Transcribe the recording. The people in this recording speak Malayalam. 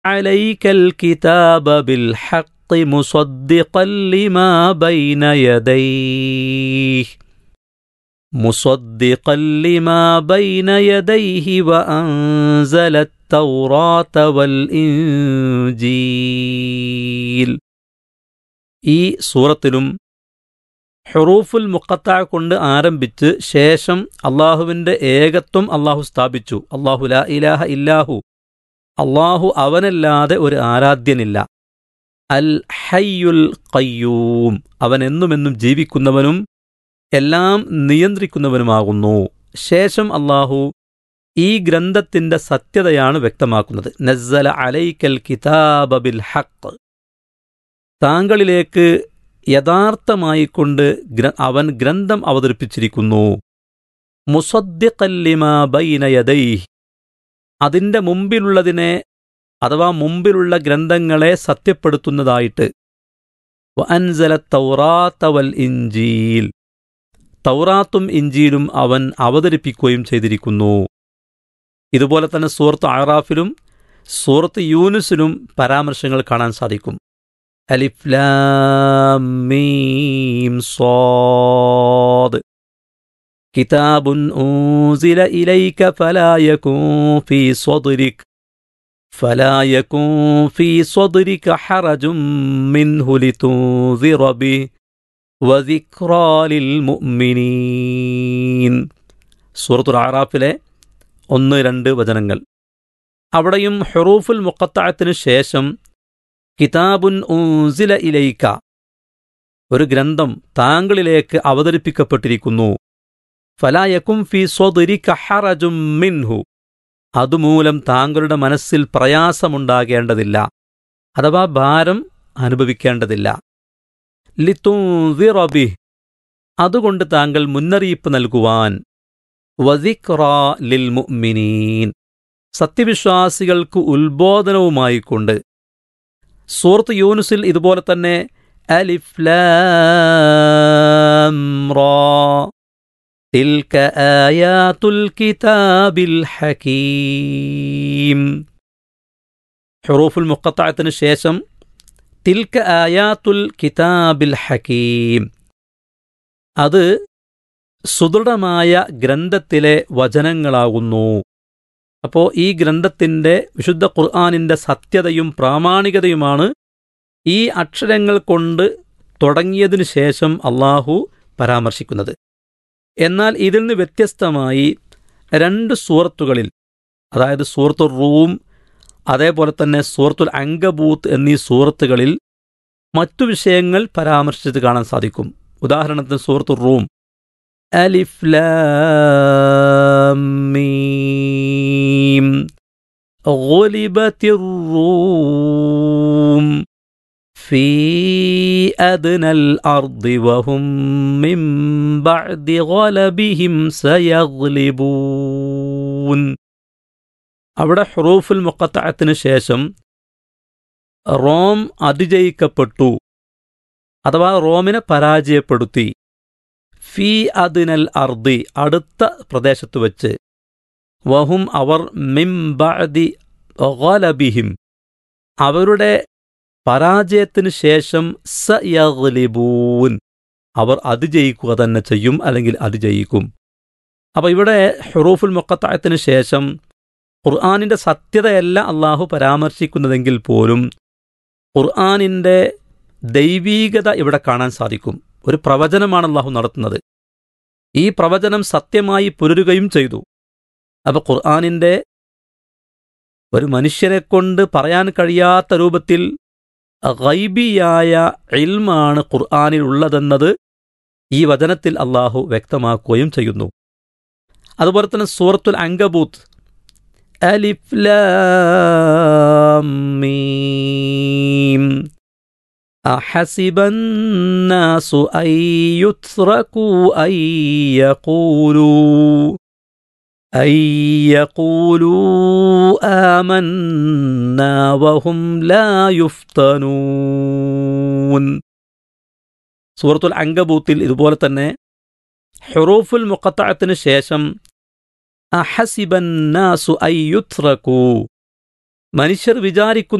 عليك الكتاب بالحق مصدقا لما بين يديه مصدقا لما بين يديه وأنزل التوراة والإنجيل ഈ സൂറത്തിലും ഹുറൂഫുൽ മുക്കത്ത കൊണ്ട് ആരംഭിച്ച് ശേഷം അള്ളാഹുവിൻ്റെ ഏകത്വം അള്ളാഹു സ്ഥാപിച്ചു അള്ളാഹു ലാ ഇലാഹ ഇല്ലാഹു അള്ളാഹു അവനല്ലാതെ ഒരു ആരാധ്യനില്ല അൽ ഹയ്യുൽ ഖയ്യൂം അവൻ എന്നുമെന്നും ജീവിക്കുന്നവനും എല്ലാം നിയന്ത്രിക്കുന്നവനുമാകുന്നു ശേഷം അള്ളാഹു ഈ ഗ്രന്ഥത്തിന്റെ സത്യതയാണ് വ്യക്തമാക്കുന്നത് നസ്സല അലൈക്കൽ കിതാബ ബിൽ ഹക്ക് താങ്കളിലേക്ക് യഥാർത്ഥമായിക്കൊണ്ട് ഗ്ര- അവൻ ഗ്രന്ഥം അവതരിപ്പിച്ചിരിക്കുന്നു മുസദ്ദിഖല്ലിമ ബൈന യദൈഹ് അതിന്റെ മുമ്പിലുള്ളതിനെ അഥവാ മുമ്പിലുള്ള ഗ്രന്ഥങ്ങളെ സത്യപ്പെടുത്തുന്നതായിട്ട് വഅൻസല തൗറാത്ത വൽ ഇഞ്ചീൽ തൗറാത്തും ഇഞ്ചീലും അവൻ അവതരിപ്പിക്കുകയും ചെയ്തിരിക്കുന്നു ഇതുപോലെ തന്നെ സൂറത്ത് ആറാഫിലും സൂറത്ത് യൂനുസിലും പരാമർശങ്ങൾ കാണാൻ സാധിക്കും അലിഫ് ലാം മീം صاد كتاب أنزل إليك فلا يكن في صدرك فلا يكن في صدرك حرج منه لتنذر به وذكرى للمؤمنين സൂറത്തുൽ ആറാഫിലെ ഒന്ന് രണ്ട് വചനങ്ങൾ അവിടെയും ഹുറൂഫുൽ മുക്കത്തായത്തിനു ശേഷം കിതാബുൻ ഊസില ഇലൈക്ക ഒരു ഗ്രന്ഥം താങ്കളിലേക്ക് അവതരിപ്പിക്കപ്പെട്ടിരിക്കുന്നു ഫലായക്കും ഫി സ്വദുരിക ഹറജും മിൻഹു അതുമൂലം താങ്കളുടെ മനസ്സിൽ പ്രയാസമുണ്ടാകേണ്ടതില്ല അഥവാ ഭാരം അനുഭവിക്കേണ്ടതില്ല ലിത്തുൻസിറ ബിഹ് അതുകൊണ്ട് താങ്കൾ മുന്നറിയിപ്പ് നൽകുവാൻ വസിക്റ ലിൽ മുഅ്മിനീൻ സത്യവിശ്വാസികൾക്ക് ഉത്ബോധനവുമായിക്കൊണ്ട് സൂറത്ത് യൂനുസിൽ ഇതുപോലെ തന്നെ അലിഫ് ലാം റാ തിൽക ആയാതുൽ കിതാബിൽ ഹകീം ഹുറൂഫുൽ മുഖത്തായത്തിന് ശേഷം തിൽക ആയാത്തുൽ കിതാബിൽ ഹകീം അത് സുദൃഢമായ ഗ്രന്ഥത്തിലെ വചനങ്ങളാകുന്നു അപ്പോൾ ഈ ഗ്രന്ഥത്തിൻ്റെ വിശുദ്ധ ഖുർആാനിൻ്റെ സത്യതയും പ്രാമാണികതയുമാണ് ഈ അക്ഷരങ്ങൾ കൊണ്ട് തുടങ്ങിയതിനു ശേഷം അള്ളാഹു പരാമർശിക്കുന്നത് എന്നാൽ ഇതിൽ നിന്ന് വ്യത്യസ്തമായി രണ്ട് സൂറത്തുകളിൽ അതായത് സൂറത്തുൽ റൂം അതേപോലെ തന്നെ സൂറത്തുൽ അങ്കബൂത്ത് എന്നീ സൂറത്തുകളിൽ മറ്റു വിഷയങ്ങൾ പരാമർശിച്ചത് കാണാൻ സാധിക്കും ഉദാഹരണത്തിന് സൂറത്തുൽ റൂം അലിഫ് ലാം മീം غلبت الروم في أدنى الأرض وهم من بعد غلبهم سيغلبون അവിടെ ഹുറൂഫുൽ മുക്കത്തഴത്തിന് ശേഷം റോം അതിജയിക്കപ്പെട്ടു അഥവാ റോമിനെ പരാജയപ്പെടുത്തി ഫി അദിനൽ അർദി അടുത്ത പ്രദേശത്ത് വച്ച് വഹും അവർ മിംബഅദി ഗലബിഹിം അവരുടെ പരാജയത്തിന് ശേഷം സയഗ്ലിബൂൻ അവർ അതിജയിക്കുക തന്നെ ചെയ്യും അല്ലെങ്കിൽ അതിജയിക്കും അപ്പോൾ ഇവിടെ ഹുറൂഫുൽ മുക്കത്തായത്തിന് ശേഷം ഖുർആാനിൻ്റെ സത്യതയല്ല അള്ളാഹു പരാമർശിക്കുന്നതെങ്കിൽ പോലും ഖുർആാനിൻ്റെ ദൈവീകത ഇവിടെ കാണാൻ സാധിക്കും ഒരു പ്രവചനമാണ് അള്ളാഹു നടത്തുന്നത് ഈ പ്രവചനം സത്യമായി പുലരുകയും ചെയ്തു അപ്പോൾ ഖുർആാനിൻ്റെ ഒരു മനുഷ്യനെ കൊണ്ട് പറയാൻ കഴിയാത്ത രൂപത്തിൽ ഗൈബിയായ ഇൽമാണ് ഖുർആാനിൽ ഉള്ളതെന്നത് ഈ വചനത്തിൽ അള്ളാഹു വ്യക്തമാക്കുകയും ചെയ്യുന്നു അതുപോലെ തന്നെ സൂറത്തുൽ അങ്കബൂത്ത് അലിഫ് ലാം മീം أحسب الناس أن يتركوا أن يقولوا أن يقولوا آمنا وهم لا يفتنون സൂറത്തുൽ അങ്കബൂത്തിൽ ഇതുപോലെ തന്നെ ഹുറൂഫുൽ മുഖത്തഴത്തിന് ശേഷം അഹസിബന്നാസു അയ്യുത്രക്കൂ മനുഷ്യർ വിചാരിക്കുന്ന